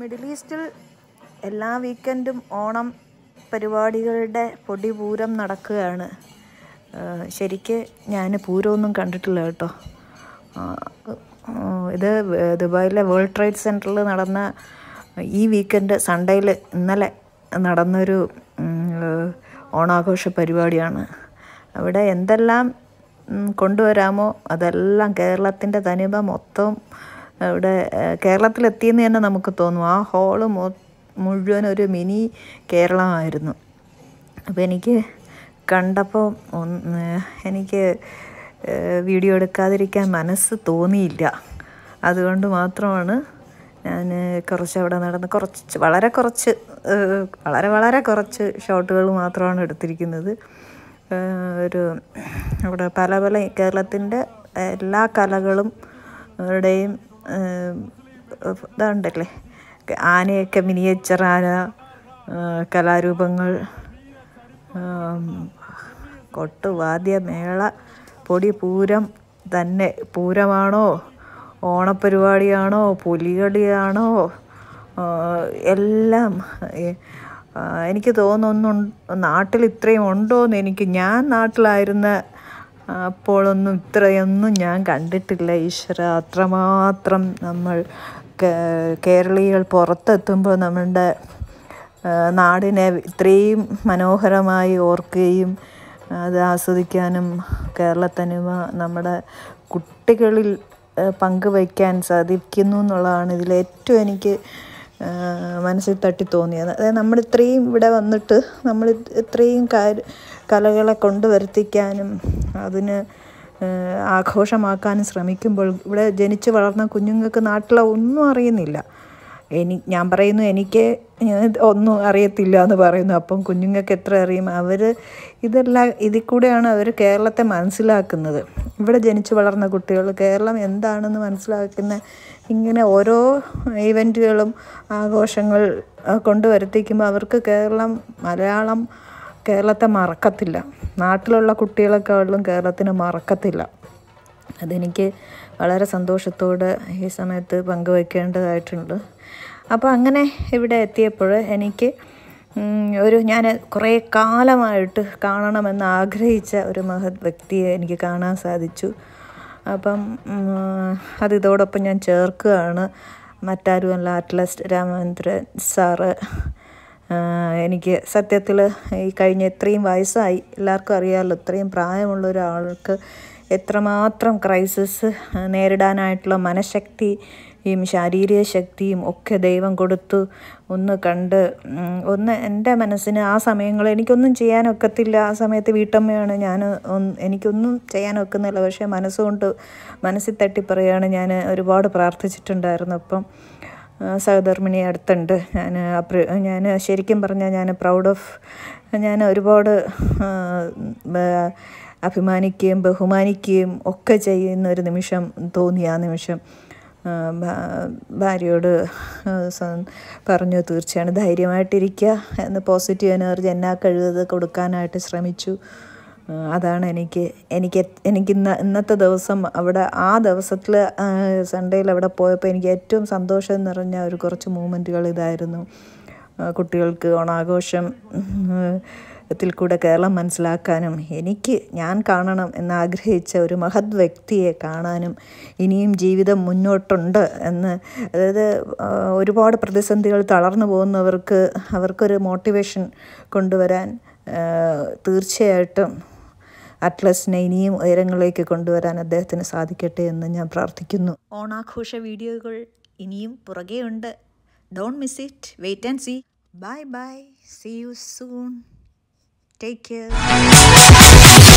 middle ഈസ്റ്റിൽ എല്ലാ വീക്കെൻഡും ഓണം പരിപാടികളുടെ പൊടിപൂരം നടക്കുകയാണ് ആഹ് ശരിക്ക് ഞാൻ പൂരമൊന്നും കണ്ടിട്ടില്ല കേട്ടോ ആഹ് ആഹ് ഇത് ദുബായിലെ വേൾഡ് ട്രേഡ് സെൻറ്ററിൽ നടന്ന ഈ വീക്കെൻഡ് സൺഡേയിൽ ഇന്നലെ നടന്നൊരു ഉം, ഓണാഘോഷ പരിപാടിയാണ് അവിടെ എന്തെല്ലാം ഉം, കൊണ്ടുവരാമോ അതെല്ലാം കേരളത്തിൻ്റെ തനിമ മൊത്തം ഇവിടെ ഏഹ്, കേരളത്തിലെത്തിയെന്ന് തന്നെ നമുക്ക് തോന്നും ആ ഹോള് മൊ മുഴുവൻ ഒരു മിനി കേരളമായിരുന്നു അപ്പോൾ എനിക്ക് കണ്ടപ്പോൾ ഒന്ന് എനിക്ക് ഏഹ്, വീഡിയോ എടുക്കാതിരിക്കാൻ മനസ്സ് തോന്നിയില്ല അതുകൊണ്ട് മാത്രമാണ് ഞാൻ കുറച്ച് അവിടെ നടന്ന് കുറച്ച് വളരെ കുറച്ച് ഏഹ്, വളരെ വളരെ കുറച്ച് ഷോട്ടുകൾ മാത്രമാണ് എടുത്തിരിക്കുന്നത് ഏഹ്, ഒരു അവിടെ പല പല കേരളത്തിൻ്റെ എല്ലാ കലകളും ടെയും ഇതുണ്ടല്ലേ ആനയൊക്കെ മിനിയേച്ചർ ആന ഏഹ്, കലാരൂപങ്ങൾ ആം, കൊട്ട് വാദ്യ മേള പൊടി പൂരം തന്നെ പൂരമാണോ ഓണപ്പരിപാടിയാണോ പുലികളിയാണോ ആ, എല്ലാം ഏ, ആ, എനിക്ക് തോന്നുന്നു നാട്ടിൽ ഇത്രയും ഉണ്ടോ എന്ന് എനിക്ക് ഞാൻ നാട്ടിലായിരുന്ന അപ്പോഴൊന്നും ഇത്രയൊന്നും ഞാൻ കണ്ടിട്ടില്ല ഈശ്വര അത്രമാത്രം നമ്മൾ കേ- കേരളീയർ പുറത്തെത്തുമ്പോൾ നമ്മളുടെ ആ, നാടിനെ ഇത്രയും മനോഹരമായി ഓർക്കുകയും അത് ആസ്വദിക്കാനും കേരളത്തനിമ നമ്മുടെ കുട്ടികളിൽ ആ, പങ്കുവയ്ക്കാൻ സാധിക്കുന്നു എന്നുള്ളതാണ് ഇതിലേറ്റവും എനിക്ക് ആ, മനസ്സിൽ തട്ടി തോന്നിയത് അതായത് നമ്മൾ ഇത്രയും ഇവിടെ വന്നിട്ട് നമ്മൾ ഇത് ഇത്രയും കാര്യ കലകളെ കൊണ്ടുവരുത്തിക്കാനും അതിന് ഏഹ് ആഘോഷമാക്കാനും ശ്രമിക്കുമ്പോൾ ഇവിടെ ജനിച്ച് വളർന്ന കുഞ്ഞുങ്ങൾക്ക് നാട്ടിലെ ഒന്നും അറിയുന്നില്ല എനി ഞാൻ പറയുന്നു എനിക്ക് ഇത് ഒന്നും അറിയത്തില്ല എന്ന് പറയുന്നു അപ്പം കുഞ്ഞുങ്ങൾക്ക് എത്ര അറിയും അവർ ഇതെല്ലാം ഇതിൽ കൂടെയാണ് അവർ കേരളത്തെ മനസ്സിലാക്കുന്നത് ഇവിടെ ജനിച്ച് വളർന്ന കുട്ടികൾ കേരളം എന്താണെന്ന് മനസ്സിലാക്കുന്ന ഇങ്ങനെ ഓരോ ഇവൻറ്റുകളും ആഘോഷങ്ങൾ ആ, കൊണ്ടുവരുത്തിക്കുമ്പോൾ അവർക്ക് കേരളം മലയാളം കേരളത്തെ മറക്കത്തില്ല നാട്ടിലുള്ള കുട്ടികളെക്കാളും കേരളത്തിന് മറക്കത്തില്ല അതെനിക്ക് വളരെ സന്തോഷത്തോടെ ഈ സമയത്ത് പങ്കുവയ്ക്കേണ്ടതായിട്ടുണ്ട് അപ്പോൾ അങ്ങനെ ഇവിടെ എത്തിയപ്പോൾ എനിക്ക് ഉം, ഒരു ഞാൻ കുറേ കാലമായിട്ട് കാണണമെന്ന് ആഗ്രഹിച്ച ഒരു മഹത് വ്യക്തിയെ എനിക്ക് കാണാൻ സാധിച്ചു അപ്പം ഉം, അത് ഇതോടൊപ്പം ഞാൻ ചേർക്കുകയാണ് മറ്റാരുമല്ല അറ്റ്ലസ് രാമചന്ദ്രൻ സാറ് ആഹ് എനിക്ക് സത്യത്തിൽ ഈ കഴിഞ്ഞ ഇത്രയും വയസ്സായി എല്ലാവർക്കും അറിയാമല്ലോ ഇത്രയും പ്രായമുള്ള ഒരാൾക്ക് എത്രമാത്രം ക്രൈസിസ് നേരിടാനായിട്ടുള്ള മനഃശക്തിയും ശാരീരിക ശക്തിയും ഒക്കെ ദൈവം കൊടുത്തു ഒന്ന് കണ്ട് ഉം, ഒന്ന് എൻ്റെ മനസ്സിന് ആ സമയങ്ങളിൽ എനിക്കൊന്നും ചെയ്യാനൊക്കത്തില്ല ആ സമയത്ത് വീട്ടമ്മയാണ് ഞാൻ ഒന്ന് എനിക്കൊന്നും ചെയ്യാനൊക്കുന്നില്ല പക്ഷേ മനസ്സുകൊണ്ട് മനസ്സിൽ തട്ടി പറയുകയാണ് ഞാൻ ഒരുപാട് പ്രാർത്ഥിച്ചിട്ടുണ്ടായിരുന്നു അപ്പം ആ, സഹധർമ്മിണി അടുത്തുണ്ട് ഞാൻ അപ്ര- ഞാൻ ശരിക്കും പറഞ്ഞാൽ ഞാൻ പ്രൗഡ് ഓഫ് ഞാൻ ഒരുപാട് ആ, ബ- അഭിമാനിക്കുകയും ബഹുമാനിക്കുകയും ഒക്കെ ചെയ്യുന്ന ഒരു നിമിഷം തോന്നി ആ നിമിഷം ആ, ഭാ- ഭാര്യയോട് ആ, സ- പറഞ്ഞു തീർച്ചയാണ് ധൈര്യമായിട്ടിരിക്കുക എന്ന് പോസിറ്റീവ് എനർജി എന്നാ കഴിവത് കൊടുക്കാനായിട്ട് ശ്രമിച്ചു ആ, അതാണ് എനിക്ക് എനിക്ക് എത്- എനിക്ക് ഇന്ന് ഇന്നത്തെ ദിവസം അവിടെ ആ ദിവസത്തിൽ സൺഡേയിൽ അവിടെ പോയപ്പോൾ എനിക്ക് ഏറ്റവും സന്തോഷം നിറഞ്ഞ ഒരു കുറച്ച് മൂമെൻറ്റുകൾ ഇതായിരുന്നു ആ, കുട്ടികൾക്ക് ഓണാഘോഷം ഉം, ത്തിൽ കൂടെ കേരളം മനസ്സിലാക്കാനും എനിക്ക് ഞാൻ കാണണം എന്നാഗ്രഹിച്ച ഒരു മഹത് വ്യക്തിയെ കാണാനും ഇനിയും ജീവിതം മുന്നോട്ടുണ്ട് എന്ന് അതായത് ആ, ഒരുപാട് പ്രതിസന്ധികൾ തളർന്നു പോകുന്നവർക്ക് അവർക്കൊരു മോട്ടിവേഷൻ കൊണ്ടുവരാൻ ആ, തീർച്ചയായിട്ടും അറ്റ്ലസിനെ ഇനിയും ഉയരങ്ങളിലേക്ക് കൊണ്ടുവരാൻ അദ്ദേഹത്തിന് സാധിക്കട്ടെ എന്ന് ഞാൻ പ്രാർത്ഥിക്കുന്നു ഓണാഘോഷ വീഡിയോകൾ ഇനിയും പുറകെയുണ്ട് don't miss it wait and see bye bye see you soon take care